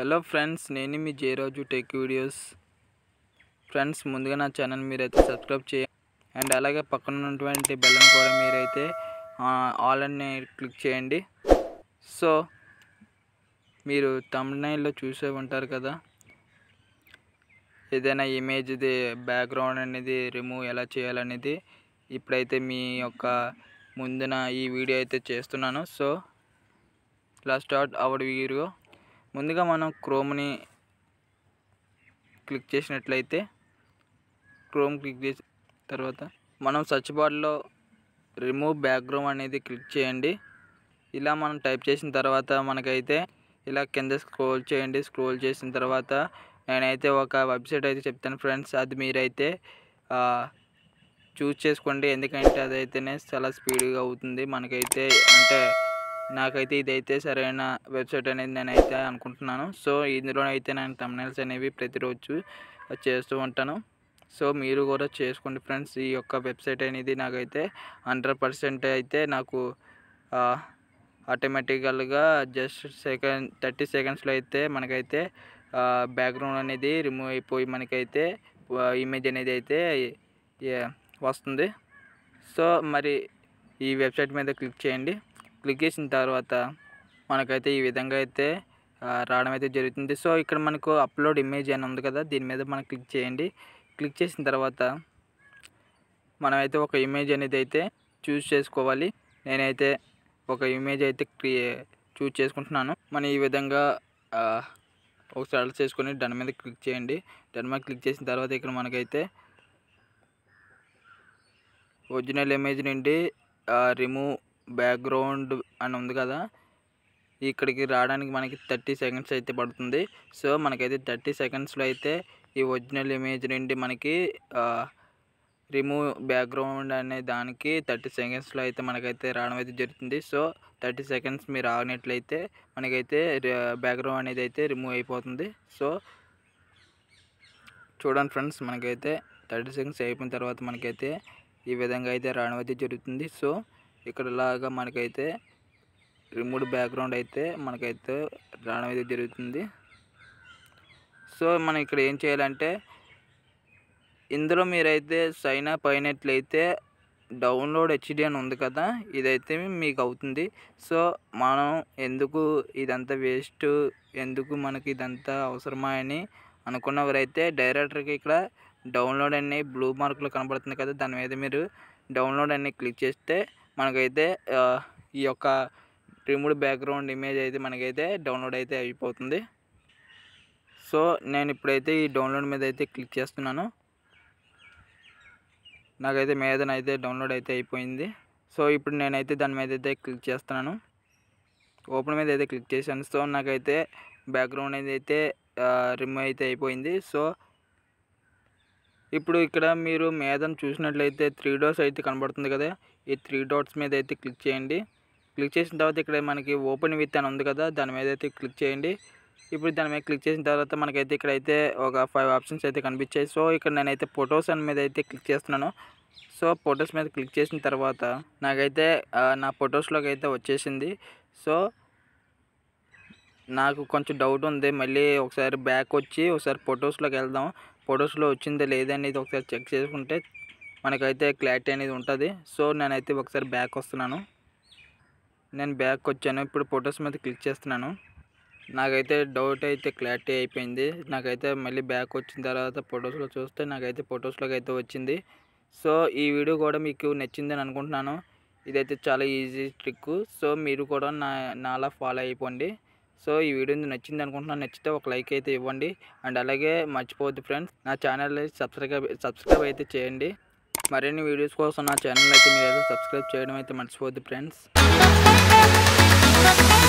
hello friends నేను మీ Jayaraju tech videos friends ముందుగా నా ఛానల్ మీరైతే సబ్స్క్రైబ్ చేయండి అండ్ అలాగే పక్కన ఉన్నటువంటి బెల్లని కూడా మీరైతే ఆ, ఆల్ అని క్లిక్ చేయండి సో మీరు తమిళనాడులో చూసే ఉంటారు కదా ఏదైనా ఇమేజ్ది బ్యాక్గ్రౌండ్ అనేది రిమూవ్ ఎలా చేయాలనేది ఇప్పుడైతే మీ యొక్క ముందున ఈ వీడియో అయితే చేస్తున్నాను సో ఇలా స్టార్ట్ అవర్ వీడియో ముందుగా మనం క్రోమ్ని క్లిక్ చేసినట్లయితే క్రోమ్ క్లిక్ చేసిన తర్వాత మనం సర్చ్ బార్లో రిమూవ్ బ్యాక్గ్రౌండ్ అనేది క్లిక్ చేయండి ఇలా మనం టైప్ చేసిన తర్వాత మనకైతే ఇలా కింద స్క్రోల్ చేయండి స్క్రోల్ చేసిన తర్వాత నేనైతే ఒక వెబ్సైట్ అయితే చెప్తాను ఫ్రెండ్స్ అది మీరైతే చూస్ చేసుకోండి ఎందుకంటే అదైతేనే చాలా స్పీడ్గా అవుతుంది మనకైతే అంటే నాకైతే ఇదైతే సరైన వెబ్సైట్ అనేది నేనైతే అనుకుంటున్నాను సో ఇందులో అయితే నేను తమిళస్ అనేవి ప్రతిరోజు చేస్తూ ఉంటాను సో మీరు కూడా చేసుకోండి ఫ్రెండ్స్ ఈ యొక్క వెబ్సైట్ అనేది నాకైతే హండ్రెడ్ పర్సెంట్ అయితే నాకు ఆటోమేటికల్గా జస్ట్ సెకండ్ థర్టీ సెకండ్స్లో అయితే మనకైతే బ్యాక్గ్రౌండ్ అనేది రిమూవ్ అయిపోయి మనకైతే ఇమేజ్ అనేది అయితే ఏ- వస్తుంది సో మరి ఈ వెబ్సైట్ మీద క్లిక్ చేయండి క్లిక్ చేసిన తర్వాత మనకైతే ఈ విధంగా అయితే ఆ, రావడం అయితే జరుగుతుంది సో ఇక్కడ మనకు అప్లోడ్ ఇమేజ్ అని ఉంది కదా దీని మీద మనం క్లిక్ చేయండి క్లిక్ చేసిన తర్వాత మనమైతే ఒక ఇమేజ్ అనేది అయితే చూస్ చేసుకోవాలి నేనైతే ఒక ఇమేజ్ అయితే క్రియే చూస్ చేసుకుంటున్నాను మనం ఈ విధంగా ఆ, ఒక సెలెక్ట్ చేసుకొని దాని మీద క్లిక్ చేయండి దాని మీద క్లిక్ చేసిన తర్వాత ఇక్కడ మనకైతే ఒరిజినల్ ఇమేజ్ నుండి రిమూవ్ బ్యాక్గ్రౌండ్ అని ఉంది కదా ఇక్కడికి రావడానికి మనకి థర్టీ సెకండ్స్ అయితే పడుతుంది సో మనకైతే థర్టీ సెకండ్స్లో అయితే ఈ ఒరిజినల్ ఇమేజ్ నుండి మనకి రిమూవ్ బ్యాక్గ్రౌండ్ అనే దానికి థర్టీ సెకండ్స్లో అయితే మనకైతే రావడం అయితే జరుగుతుంది సో థర్టీ సెకండ్స్ మీరు ఆగినట్లయితే మనకైతే బ్యాక్గ్రౌండ్ అనేది అయితే రిమూవ్ అయిపోతుంది సో చూడండి ఫ్రెండ్స్ మనకైతే థర్టీ సెకండ్స్ అయిపోయిన తర్వాత మనకైతే ఈ విధంగా అయితే రావడం అయితే జరుగుతుంది సో ఇక్కడ లాగా మనకైతే రిమూవ్ బ్యాక్గ్రౌండ్ అయితే మనకైతే రావడం అయితే జరుగుతుంది సో మనం ఇక్కడ ఏం చేయాలంటే ఇందులో మీరైతే సైన్ అప్ అయినట్లయితే డౌన్లోడ్ హెచ్డి అని ఉంది కదా ఇదైతే మీకు అవుతుంది సో మనం ఎందుకు ఇదంతా వేస్ట్ ఎందుకు మనకి ఇదంతా అవసరమా అని అనుకున్నవారైతే డైరెక్టర్కి ఇక్కడ డౌన్లోడ్ అనే బ్లూ మార్క్లో కనబడుతుంది కదా దాని మీద మీరు డౌన్లోడ్ అన్ని క్లిక్ చేస్తే మనకైతే ఆ, ఈ యొక్క రిమూవ్ బ్యాక్గ్రౌండ్ ఇమేజ్ అయితే మనకైతే డౌన్లోడ్ అయితే అయిపోతుంది సో నేను ఇప్పుడైతే ఈ డౌన్లోడ్ మీద అయితే క్లిక్ చేస్తున్నాను నాకైతే మీదనైతే డౌన్లోడ్ అయితే అయిపోయింది సో ఇప్పుడు నేనైతే దాని మీద అయితే క్లిక్ చేస్తున్నాను ఓపెన్ మీద అయితే క్లిక్ చేశాను సో నాకైతే బ్యాక్గ్రౌండ్ అనేది అయితే రిమూవ్ అయితే అయిపోయింది సో ఇప్పుడు ఇక్కడ మీరు మీదన చూసినట్లయితే త్రీ డాట్స్ అయితే కనబడుతుంది కదా ఈ త్రీ డాట్స్ మీద అయితే క్లిక్ చేయండి క్లిక్ చేసిన తర్వాత ఇక్కడ మనకి ఓపెన్ విత్ అని ఉంది కదా దాని మీద అయితే క్లిక్ చేయండి ఇప్పుడు దాని మీద క్లిక్ చేసిన తర్వాత మనకైతే ఇక్కడైతే ఒక ఫైవ్ ఆప్షన్స్ అయితే కనిపించాయి సో ఇక్కడ నేనైతే ఫొటోస్ అని మీద అయితే క్లిక్ చేస్తున్నాను సో ఫొటోస్ మీద క్లిక్ చేసిన తర్వాత నాకైతే ఆ, నా ఫొటోస్లోకి అయితే వచ్చేసింది సో నాకు కొంచెం డౌట్ ఉంది మళ్ళీ ఒకసారి బ్యాక్ వచ్చి ఒకసారి ఫొటోస్లోకి వెళ్దాం ఫొటోస్లో వచ్చిందా లేదనేది ఒకసారి చెక్ చేసుకుంటే మనకైతే క్లారిటీ అనేది ఉంటుంది సో నేనైతే ఒకసారి బ్యాక్ వస్తున్నాను నేను బ్యాక్ వచ్చాను ఇప్పుడు ఫొటోస్ మీద క్లిక్ చేస్తున్నాను నాకైతే డౌట్ అయితే క్లారిటీ అయిపోయింది నాకైతే మళ్ళీ బ్యాక్ వచ్చిన తర్వాత ఫొటోస్లో చూస్తే నాకైతే ఫొటోస్లోకి అయితే వచ్చింది సో ఈ వీడియో కూడా మీకు నచ్చిందని అనుకుంటున్నాను ఇదైతే చాలా ఈజీ ట్రిక్ సో మీరు కూడా నా నాలా ఫాలో అయిపోండి సో ఈ వీడియో మీకు నచ్చింది అనుకుంటున్నాను నచ్చితే ఒక లైక్ అయితే ఇవ్వండి అండ్ అలాగే మర్చిపోవద్దు ఫ్రెండ్స్ నా ఛానల్ సబ్స్క్రైబ్ సబ్స్క్రైబ్ అయితే చేయండి మరిన్ని వీడియోస్ కోసం నా ఛానల్ అయితే మీరు అయితే సబ్స్క్రైబ్ చేయడం అయితే మర్చిపోవద్దు ఫ్రెండ్స్